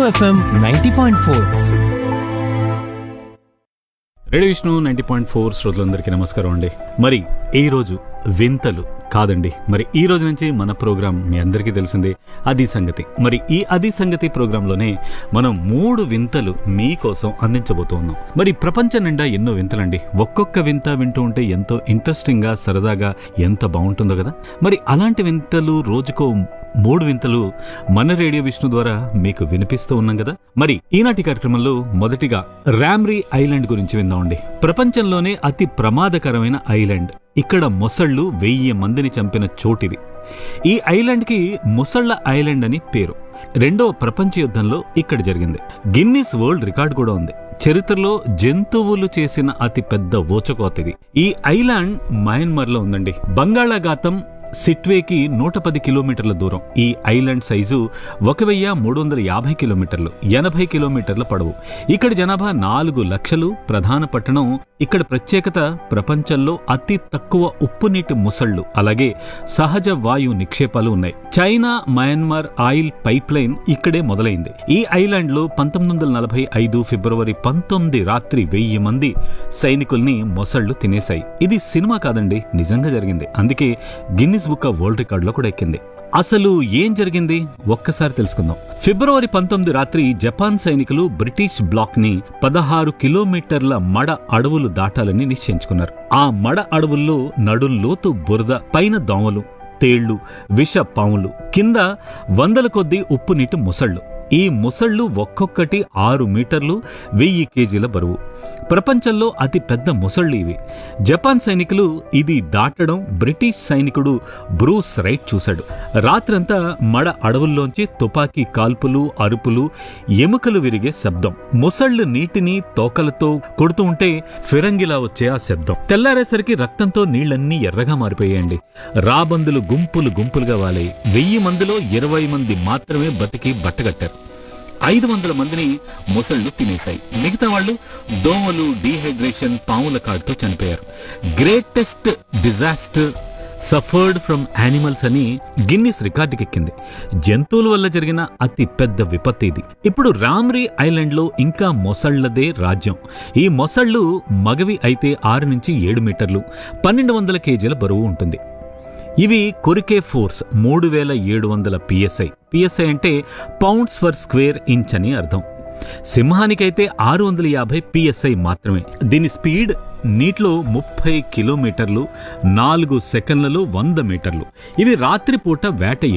FM ninety point four radio Vishnu ninety point four శ్రోతలందరికీ నమస్కారం అండి మరి ఈ రోజు వింతలు కాదండి మరి ఈ రోజు నుంచి మన ప్రోగ్రాం మీ అందరికీ తెలిసిందే అది సంగతి మరి ఈ అది సంగతి ప్రోగ్రాంలోనే మనం మూడు వింతలు మీకోసం అందించబోతూ ఉన్నాం మరి ప్రపంచం నిండా ఎన్నో వింతలండి ఒక్కొక్క వింత వింటూ ఉంటే ఎంతో ఇంట్రెస్టింగ్గా సరదాగా ఎంత బాగుంటుందో కదా మరి అలాంటి వింతలు రోజుకో మూడు వింతలు మన రేడియో విష్ణు ద్వారా మీకు వినిపిస్తూ ఉన్నాం కదా మరి ఈనాటి కార్యక్రమంలో మొదటిగా ర్యామ్రీ ఐలాండ్ గురించి విందామండి ప్రపంచంలోనే అతి ప్రమాదకరమైన ఐలాండ్ ఇక్కడ మొసళ్ళు వెయ్యి మందిని చంపిన చోటిది ఈ ఐలాండ్కి మొసళ్ళ ఐలాండ్ అని పేరు రెండవ ప్రపంచ యుద్ధంలో ఇక్కడ జరిగింది గిన్నిస్ వరల్డ్ రికార్డ్ కూడా ఉంది చరిత్రలో జంతువులు చేసిన అతి పెద్ద ఓచకోతిది ఈ ఐలాండ్ మయన్మార్లో ఉందండి బంగాళాఖాతం సిట్వేకి నూట పది కిలోమీటర్ల దూరం ఈ ఐలాండ్ సైజు ఒక వెయ్యి మూడు వందల యాభై కిలోమీటర్లు ఎనభై కిలోమీటర్ల పొడవు ఇక్కడ జనాభా నాలుగు లక్షలు ప్రధాన పట్టణం ఇక్కడ ప్రత్యేకత ప్రపంచంలో అతి తక్కువ ఉప్పు నీటి ముసళ్లు అలాగే సహజ వాయు నిక్షేపాలు ఉన్నాయి China Myanmar oil pipeline ఇక్కడే మొదలైంది ఈ ఐలాండ్ లో పంతొమ్మిది వందల నలభై ఐదు ఫిబ్రవరి పంతొమ్మిది రాత్రి వెయ్యి మంది సైనికుల్ని మొసళ్లు తినేశాయి ఇది సినిమా కాదండి నిజంగా జరిగింది అందుకే గిన్నిస్ బుక్ ఆఫ్ వరల్డ్ రికార్డులో కూడా ఎక్కింది అసలు ఏం జరిగింది ఒక్కసారి తెలుసుకుందాం ఫిబ్రవరి పంతొమ్మిది రాత్రి జపాన్ సైనికులు బ్రిటిష్ బ్లాక్ ని పదహారు కిలోమీటర్ల మడ అడవులు దాటాలని నిశ్చయించుకున్నారు ఆ మడ అడవుల్లో నడుల్లోతు బురద పైన దోమలు తేళ్లు విష పాములు కింద వందల కొద్దీ ఉప్పు నీటి ముసళ్ళు ఈ ముసళ్ళు ఒక్కొక్కటి ఆరు మీటర్లు వెయ్యి కేజీల బరువు ప్రపంచంలో అతి పెద్ద ముసళ్ళు ఇవి జపాన్ సైనికులు ఇది దాటడం బ్రిటిష్ సైనికుడు బ్రూస్ రైట్ చూశాడు రాత్రంతా మడ అడవుల్లోంచి తుపాకీ కాల్పులు అరుపులు ఎముకలు విరిగే శబ్దం ముసళ్ళు నీటిని తోకలతో కొడుతూ ఉంటే ఫిరంగిలా వచ్చే ఆ శబ్దం తెల్లారేసరికి రక్తంతో నీళ్లన్నీ ఎర్రగా మారిపోయాయండి రాబందులు గుంపులు గుంపులుగా వాలాయి వెయ్యి మందిలో ఇరవై మంది మాత్రమే బతికి బట్టగట్టారు ఐదు వందల మందిని మొసళ్ళు తినేశాయి మిగతా వాళ్ళు దోమలు డీహైడ్రేషన్ పాముల కాటుతో చనిపోయారు greatest disaster suffered from animals అని గిన్నిస్ రికార్డుకెక్కింది జంతువుల వల్ల జరిగిన అతి పెద్ద విపత్తు ఇది ఇప్పుడు రామ్రీ ఐలాండ్ లో ఇంకా మొసళ్లదే రాజ్యం ఈ మొసళ్ళు మగవి అయితే ఆరు నుంచి ఏడు మీటర్లు పన్నెండు వందల కేజీల బరువు ఉంటుంది ఇవి కొరికే ఫోర్స్ మూడు వేల ఏడు వందల పిఎస్ఐ పిఎస్ఐ అంటే పౌండ్స్ ఫర్ స్క్వేర్ ఇంచ్ అని అర్థం సింహానికైతే ఆరు వందల యాభై పిఎస్ఐ మాత్రమే దీని స్పీడ్ నీటిలో ముప్పై కిలోమీటర్లు నాలుగు సెకండ్లలో వంద మీటర్లు ఇవి రాత్రిపూట వేట